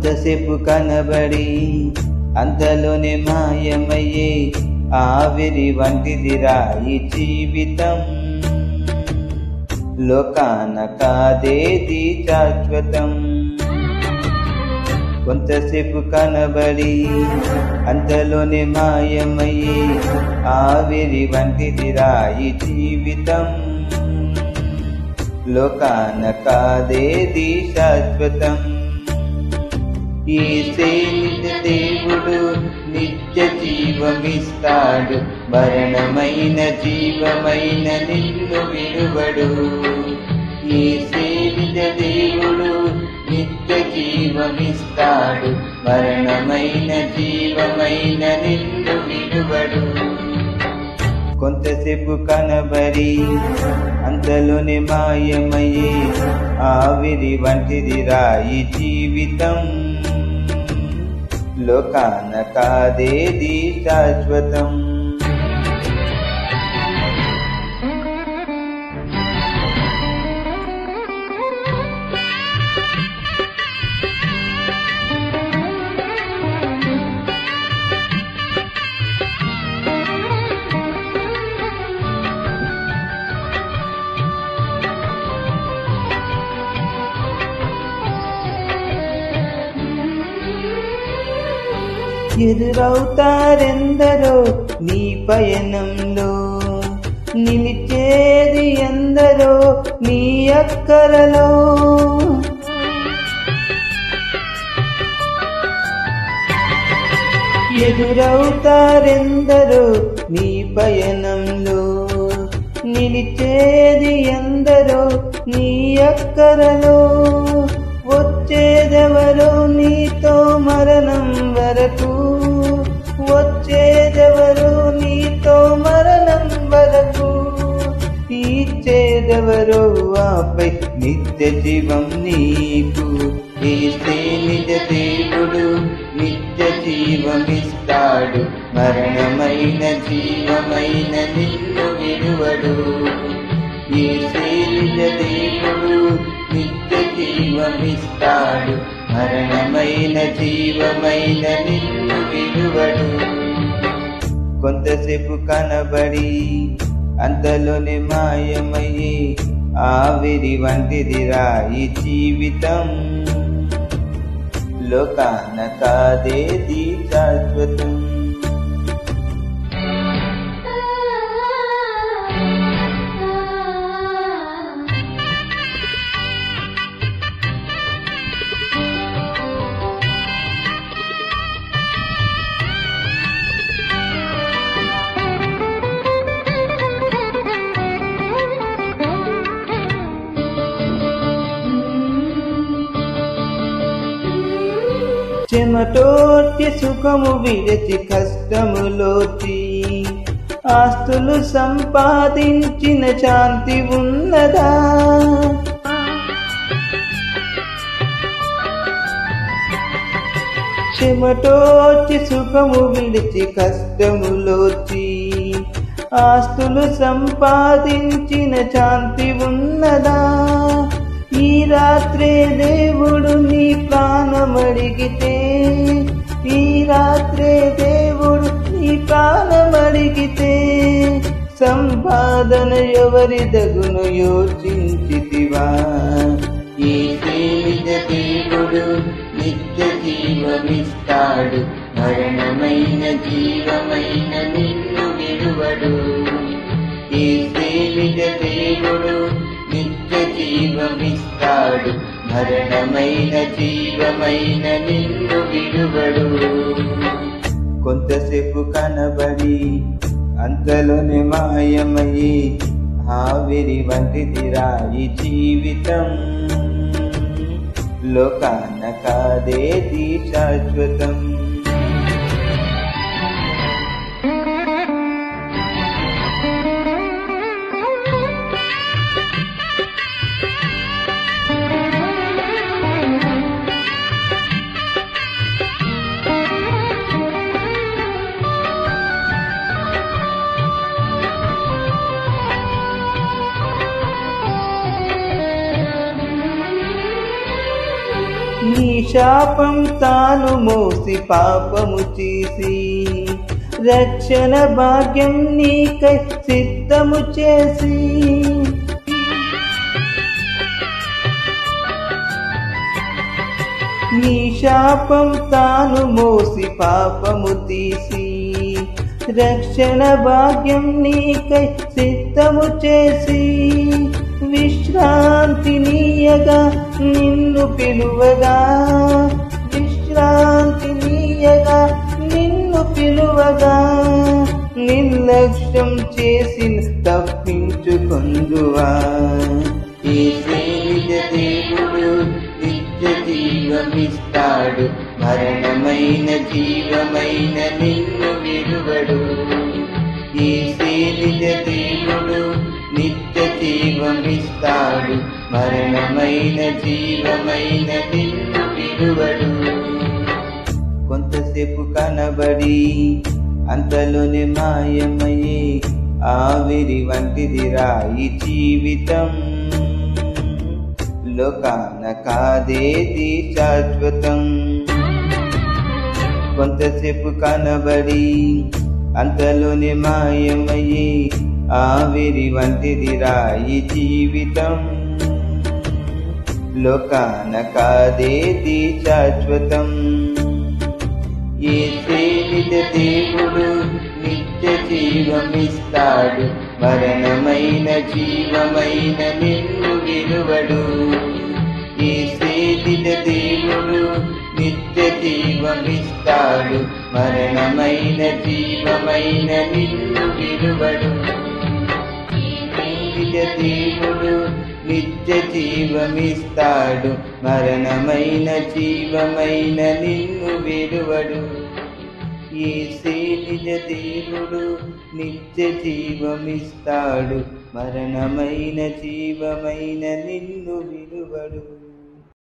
కొంతసేపు కనబడి అంతలోనే మాయమయ్యే ఆవిరి వంటిదిరా ఈ జీవితం లోకాన కాదేది శాశ్వతం కొంతసేపు కనబడి అంతలోనే మాయమయ్యి ఆవిరి వంటిదిరా ఈ జీవితం లోకాన కాదేది శాశ్వతం ఈ సేనిత దేవుడు నిత్య జీవమిస్తాడు మరణమైన జీవమైన నిన్ను విడువడు ఈ సేనిత దేవుడు నిత్య జీవమిస్తాడు మరణమైన జీవమైన నిన్ను విడువడు కొంతసేపు కనబడి అంతలోనే మాయమయ్యే ఆవిరి వంటిది రాయి జీవితం లోకాన కాదేది శాశ్వతం ఎదురవుతారెందరో నీ పయనంలో నిలిచేది ఎందరో నీ అక్కరలో ఎదురవుతారెందరో నీ పయనంలో నిలిచేది ఎందరో నీ అక్కరలో వచ్చేదెవరో నీతో మరణం వరకు వచ్చేదెవరో నీతో మరణం వరకు తీర్చేదెవరో ఆపై నిత్య జీవం నీకు ఏస్తే నిజ దేవుడు నిత్య జీవమిస్తాడు మరణమైన జీవమైన నిన్ను విడువడు ఏసే నిజ దేవుడు నిత్య జీవమిస్తాడు మరణమైన జీవమైన నిన్ను విడువడు కొంతసేపు కనబడి అంతలోనే మాయమయ్యి ఆవిరి వంటిది రాయి జీవితం లోకాన కాదేది శాశ్వతం చెమటోర్చి సుఖము విరచి కష్టములోచి ఆస్తులు సంపాదించిన శాంతి ఉన్నదా చెమటోచి సుఖము విడిచి కష్టములోచి ఆస్తులు సంపాదించిన శాంతి ఉన్నదా ఈ రాత్రే దేవుడు నీ ప్రాణమడిగితే ఈ రాత్రే దేవుడు నీ ప్రాణమడిగితే సంపాదన ఎవరి దగును యోచించితివా ఈ నిజ దేవుడు నిత్య జీవమిస్తాడు మరణమైన జీవమైన నిన్ను విడువడు ఈ నిజ దేవుడు నిత్య జీవమిస్తాడు మరణమైన జీవమైన నిన్ను విడువడు కొంతసేపు కనబడి అంతలోనే మాయమయ్యి ఆవిరి వంటిది రాయి జీవితం లోకాన కాదేది శాశ్వతం నీ శాపం తాను మోసి పాపము చేసి రక్షణ భాగ్యం నీకై సిద్ధము చేసి నీ శాపం తాను మోసి పాపము తీసి రక్షణ భాగ్యం నీకై సిద్ధము చేసి విశ్రాంతి నీయగా నిన్ను పిలువగా విశ్రాంతి నీయగా నిన్ను పిలువగా నిర్లక్ష్యం చేసి తప్పించుకొందువా ఈ నిజ దేవుడు నిత్య జీవమిస్తాడు మరణమైన జీవమైన నిన్ను విలువడు ఈ నిజ దేవుడు నిత్య జీవమిస్తాడు మరణమైన జీవమైన నిన్ను విలువడు కొంతసేపు కనబడి అంతలోనే మాయమయ్యే ఆవిరి వంటిది రాయి జీవితం లోకాన కాదేది శాశ్వతం కొంతసేపు కనబడి అంతలోనే మాయమయ్యే ఆవిరి వంటిది రాయి జీవితం లోకాన కాదేది శాశ్వతం ఏ నిజ దేవుడు నిత్య జీవమిస్తాడు మరణమైన జీవమైన నిన్ను విలువడు ఏ నిజ దేవుడు నిత్య జీవమిస్తాడు మరణమైన జీవమైన నిన్ను విలువడు నిజ దేవుడు నిత్య జీవమిస్తాడు మరణమైన జీవమైన నిన్ను విలువడు ఏసే నిజ దేవుడు నిత్య జీవమిస్తాడు మరణమైన జీవమైన నిన్ను విలువడు